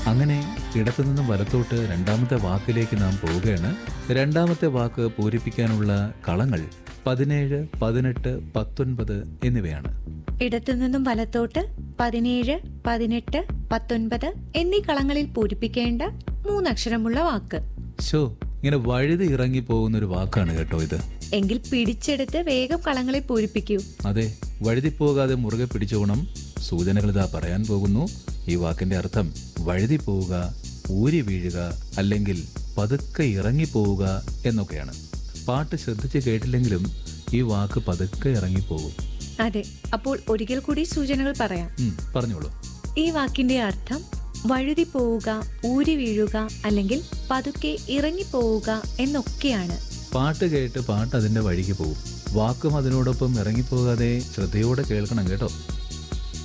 അങ്ങനെ ഇടത്തു നിന്നും വലത്തോട്ട് രണ്ടാമത്തെ വാക്കിലേക്ക് നാം പോവുകയാണ് രണ്ടാമത്തെ വാക്ക് പൂരിപ്പിക്കാനുള്ള കളങ്ങൾ പതിനേഴ് പതിനെട്ട് പത്തൊൻപത് എന്നിവയാണ് ഇടത്തു നിന്നും വലത്തോട്ട് പതിനേഴ് പതിനെട്ട് പത്തൊൻപത് എന്നീ കളങ്ങളിൽ പൂരിപ്പിക്കേണ്ട മൂന്നക്ഷരമുള്ള വാക്ക് ഷോ ഇങ്ങനെ വഴുതി ഇറങ്ങി പോകുന്ന ഒരു വാക്കാണ് കേട്ടോ ഇത് എങ്കിൽ പിടിച്ചെടുത്ത് വേഗം കളങ്ങളിൽ പൂരിപ്പിക്കൂ അതെ വഴുതിപ്പോകാതെ മുറുകെ പിടിച്ചോണം സൂചനകൾ ഇതാ പറയാൻ പോകുന്നു ഈ വാക്കിന്റെ അർത്ഥം വഴുതി പോവുക ഊരി വീഴുക അല്ലെങ്കിൽ പതുക്കെ ഇറങ്ങിപ്പോവുക എന്നൊക്കെയാണ് പാട്ട് ശ്രദ്ധിച്ച് കേട്ടില്ലെങ്കിലും ഈ വാക്ക് പതുക്കെ ഇറങ്ങിപ്പോകും അതെ അപ്പോൾ ഒരിക്കൽ കൂടി സൂചനകൾ പറയാം ഉം, പറഞ്ഞോളൂ ഈ വാക്കിന്റെ അർത്ഥം വഴുതി പോവുക ഊരി വീഴുക അല്ലെങ്കിൽ പതുക്കെ ഇറങ്ങിപ്പോവുക എന്നൊക്കെയാണ് പാട്ട് കേട്ട് പാട്ട് അതിന്റെ വഴിക്ക് പോകും വാക്കും അതിനോടൊപ്പം ഇറങ്ങിപ്പോകാതെ ശ്രദ്ധയോടെ കേൾക്കണം കേട്ടോ